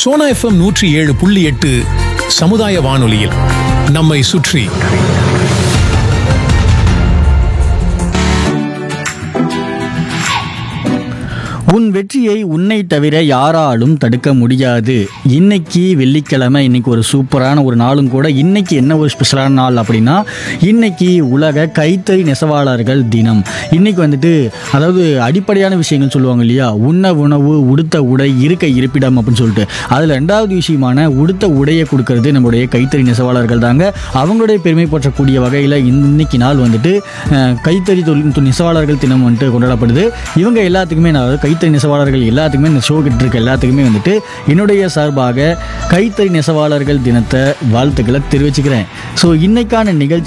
Sona FM நூற்றி ஏழு புள்ளி எட்டு சமுதாய வானொலியில் நம்மை சுற்றி உன் வெற்றியை உன்னை தவிர யாராலும் தடுக்க முடியாது இன்னைக்கு வெள்ளிக்கிழமை இன்னைக்கு ஒரு சூப்பரான ஒரு நாளும் கூட இன்னைக்கு என்ன ஒரு ஸ்பெஷலான நாள் அப்படின்னா இன்னைக்கு உலக கைத்தறி நெசவாளர்கள் தினம் இன்னைக்கு வந்துட்டு அதாவது அடிப்படையான விஷயங்கள் சொல்லுவாங்க இல்லையா உண்ண உணவு உடுத்த உடை இருக்க இருப்பிடம் அப்படின்னு சொல்லிட்டு அதில் ரெண்டாவது விஷயமான உடுத்த உடையை கொடுக்கறது நம்மளுடைய கைத்தறி நெசவாளர்கள் தாங்க அவங்களுடைய பெருமை போற்றக்கூடிய வகையில் இன்னைக்கு நாள் வந்துட்டு அஹ், கைத்தறி தொழில் நெசவாளர்கள் தினம் வந்துட்டு கொண்டாடப்படுது இவங்க எல்லாத்துக்குமே நான் அதாவது கைத்தறி நெசவாளர்கள் எல்லாத்துக்குமே இந்த ஷோ கிட்ட இருக்க எல்லாத்துக்குமே வந்துட்டு என்னுடைய சார்பாக கைத்தறி நெசவாளர்கள் தினத்தை வாழ்த்துக்களை தெரிவிச்சுக்கிறேன் ஸோ இன்னைக்கான நிகழ்ச்சி